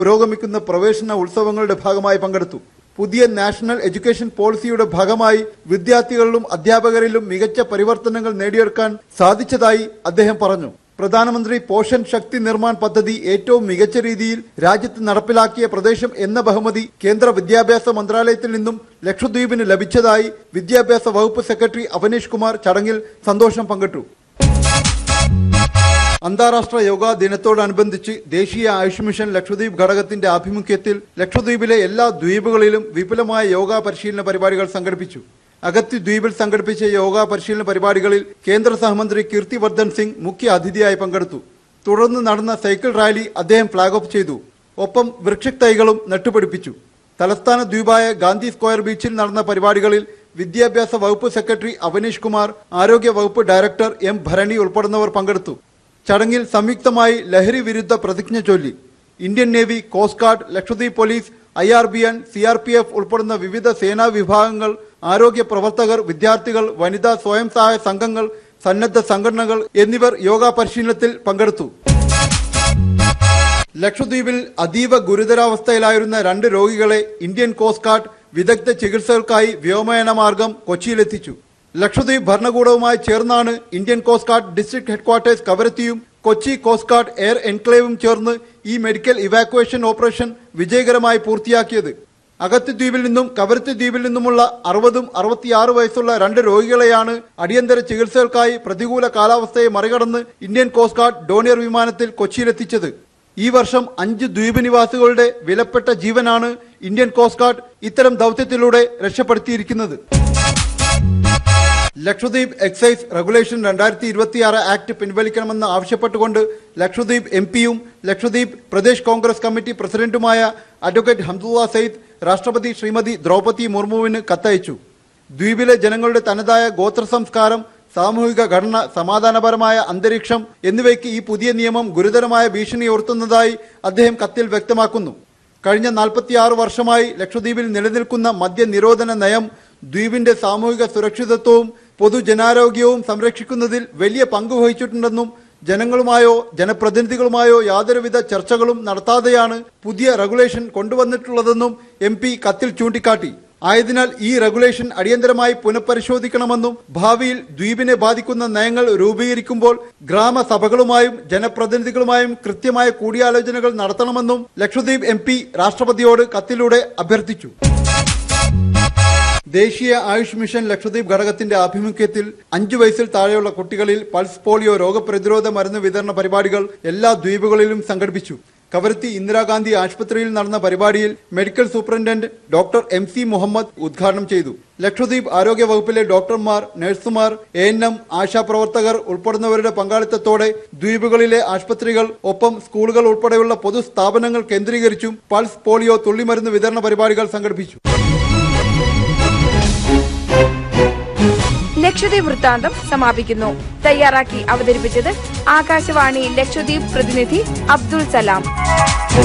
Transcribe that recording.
പുരോഗമിക്കുന്ന പ്രവേശന ഉത്സവങ്ങളുടെ ഭാഗമായി പങ്കെടുത്തു പുതിയ നാഷണൽ എഡ്യൂക്കേഷൻ പോളിസിയുടെ ഭാഗമായി വിദ്യാർത്ഥികളിലും അധ്യാപകരിലും മികച്ച പരിവർത്തനങ്ങൾ നേടിയെടുക്കാൻ സാധിച്ചതായി അദ്ദേഹം പറഞ്ഞു പ്രധാനമന്ത്രി പോഷൻ ശക്തി നിർമ്മാൺ പദ്ധതി ഏറ്റവും മികച്ച രീതിയിൽ രാജ്യത്ത് നടപ്പിലാക്കിയ പ്രദേശം എന്ന ബഹുമതി കേന്ദ്ര വിദ്യാഭ്യാസ മന്ത്രാലയത്തിൽ നിന്നും ലക്ഷദ്വീപിന് ലഭിച്ചതായി വിദ്യാഭ്യാസ വകുപ്പ് സെക്രട്ടറി അവനീഷ് കുമാർ ചടങ്ങിൽ സന്തോഷം പങ്കിട്ടു അന്താരാഷ്ട്ര യോഗാ ദിനത്തോടനുബന്ധിച്ച് ദേശീയ ആയുഷ് മിഷൻ ലക്ഷദ്വീപ് ഘടകത്തിന്റെ ആഭിമുഖ്യത്തിൽ ലക്ഷദ്വീപിലെ എല്ലാ ദ്വീപുകളിലും വിപുലമായ യോഗാ പരിശീലന പരിപാടികൾ സംഘടിപ്പിച്ചു അഗത്തി ദ്വീപിൽ സംഘടിപ്പിച്ച യോഗാ പരിശീലന പരിപാടികളിൽ കേന്ദ്ര സഹമന്ത്രി കീർത്തിവർദ്ധൻ സിംഗ് മുഖ്യ അതിഥിയായി പങ്കെടുത്തു തുടർന്ന് നടന്ന സൈക്കിൾ റാലി അദ്ദേഹം ഫ്ളാഗ് ഓഫ് ചെയ്തു ഒപ്പം വൃക്ഷത്തൈകളും നട്ടുപിടിപ്പിച്ചു തലസ്ഥാന ദ്വീപായ ഗാന്ധി സ്ക്വയർ ബീച്ചിൽ നടന്ന പരിപാടികളിൽ വിദ്യാഭ്യാസ വകുപ്പ് സെക്രട്ടറി അവനീഷ് കുമാർ ആരോഗ്യ വകുപ്പ് ഡയറക്ടർ എം ഭരണി ഉൾപ്പെടുന്നവർ പങ്കെടുത്തു ചടങ്ങിൽ സംയുക്തമായി ലഹരി വിരുദ്ധ പ്രതിജ്ഞ ചൊല്ലി Indian navy coast guard Lakshadweep police I R B N C R P F ഉൾപ്പെടുന്ന വിവിധ സേനാ വിഭാഗങ്ങൾ ആരോഗ്യ പ്രവർത്തകർ വിദ്യാർത്ഥികൾ വനിതാ സ്വയം സഹായ സംഘങ്ങൾ സന്നദ്ധ സംഘടനകൾ എന്നിവർ യോഗ പരിശീലനത്തിൽ പങ്കെടുത്തു ലക്ഷദ്വീപിൽ അതീവ ഗുരുതരാവസ്ഥയിലായിരുന്ന രണ്ട് രോഗികളെ ഇന്ത്യൻ കോസ്റ്റ് ഗാർഡ് വിദഗ്ധ ചികിത്സകൾക്കായി വ്യോമയാന മാർഗം കൊച്ചിയിലെത്തിച്ചു ലക്ഷദ്വീപ് ഭരണകൂടവുമായി ചേർന്നാണ് Indian coast guard district headquarters കവരത്തിയും കൊച്ചി കോസ്റ്റ് ഗാർഡ് എയർ എൻക്ലേവും ചേർന്ന് ഈ മെഡിക്കൽ ഇവാക്വേഷൻ ഓപ്പറേഷൻ വിജയകരമായി പൂർത്തിയാക്കിയത് അഗത്തി ദ്വീപിൽ നിന്നും കവരത്തി ദ്വീപിൽ നിന്നുമുള്ള അറുപതും അറുപത്തിയാറ് വയസ്സുള്ള രണ്ട് രോഗികളെയാണ് അടിയന്തര ചികിത്സകൾക്കായി പ്രതികൂല കാലാവസ്ഥയെ മറികടന്ന് ഇന്ത്യൻ കോസ്റ്റ് ഗാർഡ് ഡോണിയർ വിമാനത്തിൽ കൊച്ചിയിലെത്തിച്ചത് ഈ വർഷം അഞ്ച് ദ്വീപ് നിവാസികളുടെ വിലപ്പെട്ട ജീവനാണ് ഇന്ത്യൻ കോസ്റ്റ് ഗാർഡ് ഇത്തരം ദൗത്യത്തിലൂടെ രക്ഷപ്പെടുത്തിയിരിക്കുന്നത് ലക്ഷദ്വീപ് എക്സൈസ് റെഗുലേഷൻ രണ്ടായിരത്തി ഇരുപത്തിയാറ് ആക്ട് പിൻവലിക്കണമെന്ന് ആവശ്യപ്പെട്ടുകൊണ്ട് ലക്ഷദ്വീപ് എം പിയും ലക്ഷദ്വീപ് പ്രദേശ് കോൺഗ്രസ് കമ്മിറ്റി പ്രസിഡന്റുമായ അഡ്വക്കേറ്റ് ഹംദുള്ള സയ്യിദ് രാഷ്ട്രപതി ശ്രീമതി ദ്രൗപദി മുർമുവിന് കത്തയച്ചു ദ്വീപിലെ ജനങ്ങളുടെ തനതായ ഗോത്ര സംസ്കാരം സാമൂഹിക ഘടന സമാധാനപരമായ അന്തരീക്ഷം എന്നിവയ്ക്ക് ഈ പുതിയ നിയമം ഗുരുതരമായ ഭീഷണി ഉയർത്തുന്നതായി അദ്ദേഹം കത്തിൽ വ്യക്തമാക്കുന്നു കഴിഞ്ഞ 46 വർഷമായി ലക്ഷദ്വീപിൽ നിലനിൽക്കുന്ന മദ്യനിരോധന നയം ദ്വീപിന്റെ സാമൂഹിക സുരക്ഷിതത്വവും പൊതുജനാരോഗ്യവും സംരക്ഷിക്കുന്നതിൽ വലിയ പങ്ക് വഹിച്ചിട്ടുണ്ടെന്നും ജനങ്ങളുമായോ ജനപ്രതിനിധികളുമായോ യാതൊരുവിധ ചർച്ചകളും നടത്താതെയാണ് പുതിയ റെഗുലേഷൻ കൊണ്ടുവന്നിട്ടുള്ളതെന്നും എം പി കത്തിൽ ചൂണ്ടിക്കാട്ടി ആയതിനാൽ ഈ റെഗുലേഷൻ അടിയന്തരമായി പുനഃപരിശോധിക്കണമെന്നും ഭാവിയിൽ ദ്വീപിനെ ബാധിക്കുന്ന നയങ്ങൾ രൂപീകരിക്കുമ്പോൾ ഗ്രാമസഭകളുമായും ജനപ്രതിനിധികളുമായും കൃത്യമായ കൂടിയാലോചനകൾ നടത്തണമെന്നും ലക്ഷദ്വീപ് എം രാഷ്ട്രപതിയോട് കത്തിലൂടെ അഭ്യർത്ഥിച്ചു ദേശീയ ആയുഷ് മിഷൻ ലക്ഷദ്വീപ് ഘടകത്തിന്റെ ആഭിമുഖ്യത്തിൽ അഞ്ചു വയസ്സിൽ താഴെയുള്ള കുട്ടികളിൽ പൾസ് പോളിയോ രോഗപ്രതിരോധ മരുന്ന് വിതരണ പരിപാടികൾ എല്ലാ ദ്വീപുകളിലും സംഘടിപ്പിച്ചു കവരത്തി ഇന്ദിരാഗാന്ധി ആശുപത്രിയിൽ നടന്ന പരിപാടിയിൽ medical superintendent doctor M C Muhammad ഉദ്ഘാടനം ചെയ്തു ലക്ഷദ്വീപ് ആരോഗ്യ വകുപ്പിലെ ഡോക്ടർമാർ നഴ്സുമാർ എ എൻ എം ആശാപ്രവർത്തകർ ഉൾപ്പെടുന്നവരുടെ പങ്കാളിത്തത്തോടെ ദ്വീപുകളിലെ ആശുപത്രികൾ ഒപ്പം സ്കൂളുകൾ ഉൾപ്പെടെയുള്ള പൊതുസ്ഥാപനങ്ങൾ കേന്ദ്രീകരിച്ചും പൾസ് പോളിയോ തുള്ളിമരുന്ന് വിതരണ പരിപാടികൾ സംഘടിപ്പിച്ചു ലക്ഷദ്വീപ് വൃത്താന്തം സമാപിക്കുന്നു തയ്യാറാക്കി അവതരിപ്പിച്ചത് ആകാശവാണി ലക്ഷദ്വീപ് പ്രതിനിധി അബ്ദുൾ സലാം